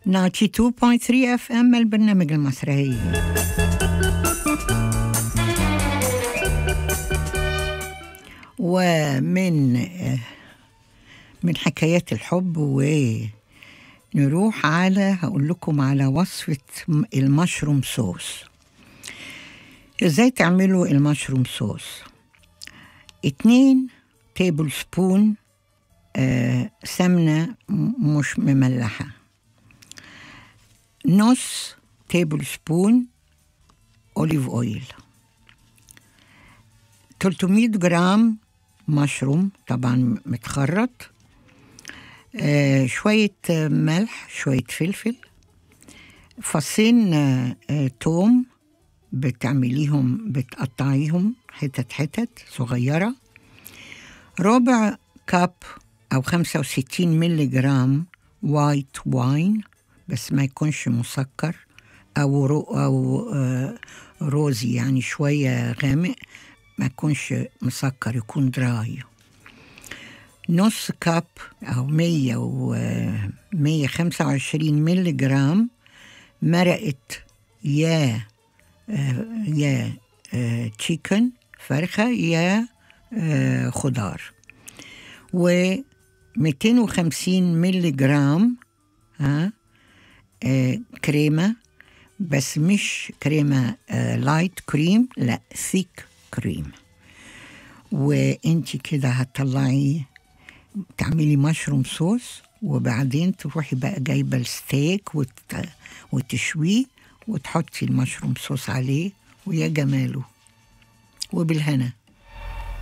92.3 اف ام البرنامج المسرحي ومن من حكايات الحب ونروح على هقول لكم على وصفة المشروم صوص ازاي تعملوا المشروم صوص اتنين تيبل سبون آه سمنة مش مملحة نص تيبل سبون أوليف أويل 300 جرام مشروم طبعا متخرط آه شوية ملح شوية فلفل فصين آه توم بتعمليهم بتقطعيهم حتت حتت صغيرة ربع كاب أو 65 ملي جرام وايت واين بس ما يكونش مسكر أو رو أو آه روزي يعني شوية غامق ما يكونش مسكر يكون دراي نص كاب أو مية و مية خمسة وعشرين ملي جرام مرقة يا آه يا آه تشيكن فرخة يا آه خضار و 250 ملي جرام ها آه كريمة بس مش كريمة آه لايت كريم لا ثيك كريم وانت كده هتطلعي تعملي مشروم صوص وبعدين تروحي بقى جايبه الستيك وت... وتشويه وتحطي المشروم صوص عليه ويا جماله وبالهنا